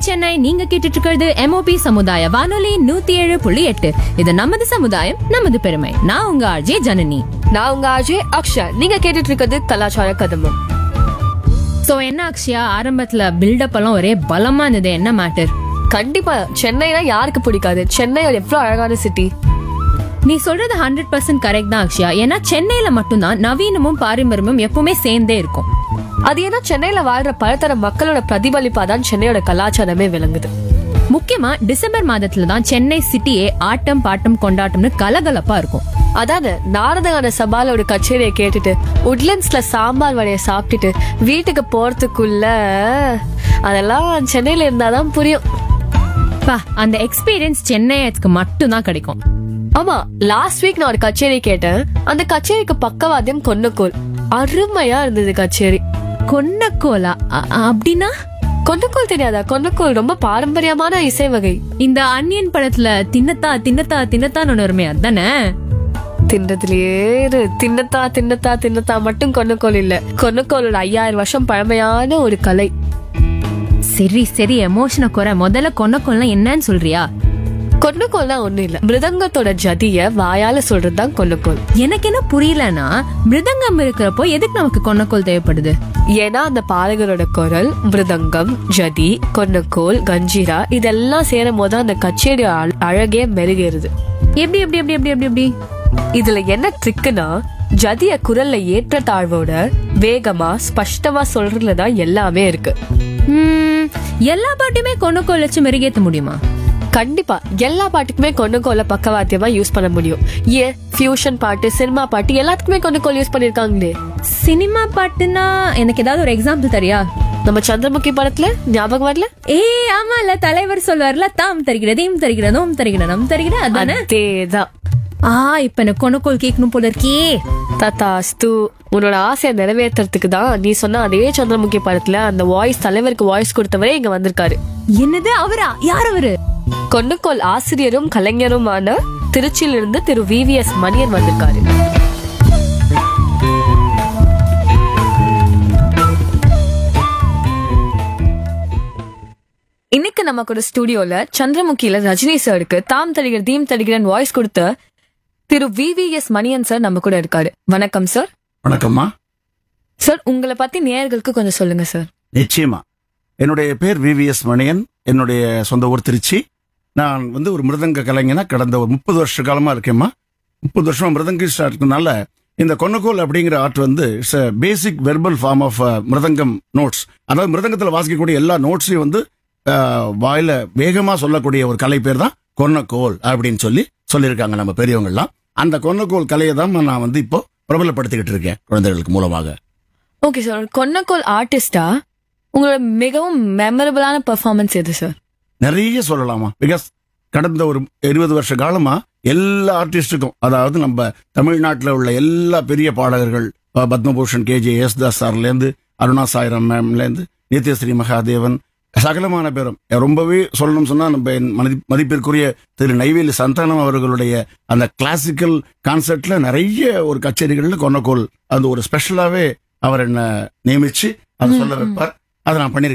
சென்னை நீங்க கேட்டுட்டு இருக்கிறது எம்ஓபி சமுதாய வானொலி நூத்தி ஏழு புள்ளி எட்டு இது நமது சமுதாயம் நமது பெருமை நான் உங்க ஆர்ஜே ஜனனி நான் உங்க அஜய் அக்ஷா நீங்க கேட்டுட்டு இருக்கிறது கலாச்சார கதம்பம் சோ என்ன அக்ஷயா ஆரம்பத்துல பில்டப் எல்லாம் ஒரே பலமா இருந்தது என்ன மேட்டர் கண்டிப்பா சென்னைனா யாருக்கு பிடிக்காது சென்னை ஒரு எவ்வளவு அழகான சிட்டி நீ சொல்றது ஹண்ட்ரட் பர்சன்ட் கரெக்ட் தான் அக்ஷயா ஏன்னா சென்னையில மட்டும்தான் நவீனமும் பாரம்பரியமும் எப்பவுமே சேர்ந்தே இருக்கும் அது ஏன்னா சென்னையில வாழ்ற பலதர மக்களோட பிரதிபலிப்பா தான் சென்னையோட கலாச்சாரமே விளங்குது முக்கியமா டிசம்பர் மாதத்துல தான் சென்னை சிட்டியே ஆட்டம் பாட்டம் கொண்டாட்டம்னு கலகலப்பா இருக்கும் அதான நாரதகான சபால ஒரு கச்சேரியை கேட்டுட்டு உட்லண்ட்ஸ்ல சாம்பார் வடையை சாப்பிட்டுட்டு வீட்டுக்கு போறதுக்குள்ள அதெல்லாம் சென்னையில இருந்தாதான் புரியும் பா அந்த எக்ஸ்பீரியன்ஸ் சென்னையத்துக்கு மட்டும்தான் கிடைக்கும் ஆமா லாஸ்ட் வீக் நான் ஒரு கச்சேரி கேட்டேன் அந்த கச்சேரிக்கு பக்கவாத்தியம் கொன்னக்கோல் அருமையா இருந்தது கச்சேரி கொன்னக்கோலா அ- அப்படின்னா கொன்னக்கோல் தெரியாதா கொன்னக்கோல் ரொம்ப பாரம்பரியமான இசை வகை இந்த அன்னியன் படத்துல தின்னத்தா தின்னத்தா தின்னத்தான்னு ஒண்ணு வருமே அதானே தின்னத்திலேயே இரு. தின்னத்தா தின்னத்தா தின்னத்தா மட்டும் கொன்னக்கோல் இல்ல கொன்னக்கோலோட ஐயாயிரம் வருஷம் பழமையான ஒரு கலை சரி சரி எமோஷனை குறை முதல்ல கொன்னக்கோல்னா என்னன்னு சொல்றியா கொன்னக்கோல்னா ஒண்ணும் இல்ல மிருதங்கத்தோட ஜதிய வாயால சொல்றதுதான் கொன்னக்கோல் எனக்கு என்ன புரியலனா மிருதங்கம் இருக்கிறப்போ எதுக்கு நமக்கு கொன்னக்கோல் தேவைப்படுது ஏன்னா அந்த பாடகரோட குரல் மிருதங்கம் ஜதி கொன்னக்கோல் கஞ்சிரா இதெல்லாம் சேரும் போது அந்த கச்சேரி அழ- அழகே மெருகேறுது எப்படி எப்படி எப்படி எப்படி எப்படி எப்படி இதுல என்ன ட்ரிக்குனா ஜதிய குரல்ல ஏற்ற தாழ்வோட வேகமா ஸ்பஷ்டமா சொல்றதுல தான் எல்லாமே இருக்கு ம், எல்லா பாட்டுமே கொன்னக்கோல் வச்சு மெருகேத்த முடியுமா கண்டிப்பா எல்லா பாட்டுக்குமே கொண்டக்கோல பக்கவாத்தியமா யூஸ் பண்ண முடியும் ஏன் ஃபியூஷன் பாட்டு சினிமா பாட்டு எல்லாத்துக்குமே கொண்டக்கோல் யூஸ் பண்ணிருக்காங்களே சினிமா பாட்டுனா எனக்கு ஏதாவது ஒரு எக்ஸாம்பிள் தரியா நம்ம சந்திரமுகி படத்துல ஞாபகம் வரல ஏய் ஆமால தலைவர் சொல்வார்ல தாம் தருகிறது தீம் தருகிறது ஓம் தருகிறது நம் தருகிறது அதானே அதேதான் ஆ இப்ப எனக்கு கொன்னக்கோல் கேட்கணும் போல இருக்கே தத்தாஸ்து உன்னோட ஆசையை நிறைவேற்றுறதுக்கு தான் நீ சொன்ன அதே சந்திரமுகி படத்துல அந்த வாய்ஸ் தலைவருக்கு வாய்ஸ் கொடுத்தவரே இங்க வந்திருக்காரு என்னது அவரா யார் அவரு கொண்டுக்கோல் ஆசிரியரும் கலைஞருமான திருச்சியிலிருந்து Thiru V V S Manian வந்திருக்காரு இன்னைக்கு நமக்கு ஒரு ஸ்டுடியோல சந்திரமுகியில ரஜினி சாருக்கு தாம் தடிகிற தீம் தடிகிறன் வாய்ஸ் கொடுத்த Thiru V V S Manian sir நம்ம கூட இருக்காரு வணக்கம் சார் வணக்கம்மா சார் உங்களை பத்தி நேயர்களுக்கு கொஞ்சம் சொல்லுங்க சார் நிச்சயமா என்னுடைய பேர் விவிஎஸ் மணியன் என்னுடைய சொந்த ஊர் திருச்சி நான் வந்து ஒரு மிருதங்க கலைஞனா கடந்த ஒரு முப்பது வருஷ காலமா இருக்கேம்மா முப்பது வருஷமா மிருதங்கிஸ்டா இருக்கனால இந்த கொன்னக்கோல் அப்படிங்கிற ஆர்ட் வந்து it's basic verbal form of mridangam notes அதாவது மிருதங்கத்தில் வாசிக்கக்கூடிய எல்லா நோட்ஸையும் வந்து அஹ், வாயில வேகமா சொல்லக்கூடிய ஒரு கலை பேர் தான் கொன்னக்கோல் அப்படின்னு சொல்லி சொல்லியிருக்காங்க நம்ம பெரியவங்கலாம் அந்த கொன்னக்கோல் கலையை தான் நான் வந்து இப்போ பிரபலப்படுத்திக்கிட்டு இருக்கேன் குழந்தைகளுக்கு மூலமாக ஓகே சார் கொன்னக்கோல் ஆர்டிஸ்டா உங்களோட மிகவும் மெமரபிளான பெர்ஃபார்மன்ஸ் எது சார் நிறைய சொல்லலாமா பிகாஸ் கடந்த ஒரு இருபது வருஷ காலமா எல்லா ஆர்டிஸ்டுக்கும் அதாவது நம்ம தமிழ்நாட்டில் உள்ள எல்லா பெரிய பாடகர்கள் அஹ், பத்மபூஷன் கேஜே யேசுதாஸ் சார்லேருந்து அருணா சாய்ராம் மேம்லேருந்து நித்யஸ்ரீ மகாதேவன் சகலமான பேரும் ரொம்பவே சொல்லணும் சொன்னா நம்ம என் மதி- மதிப்பிற்குரிய திரு நைவேலி சந்தானம் அவர்களுடைய அந்த கிளாசிக்கல் கான்சர்ட்ல நிறைய ஒரு கச்சேரிகள்ல கொன்னக்கோல் அந்த ஒரு ஸ்பெஷலாவே அவர் என்ன நியமிச்சு அதை சொல்ல வைப்பார் அதை நான் பண்ணிருக்கேன்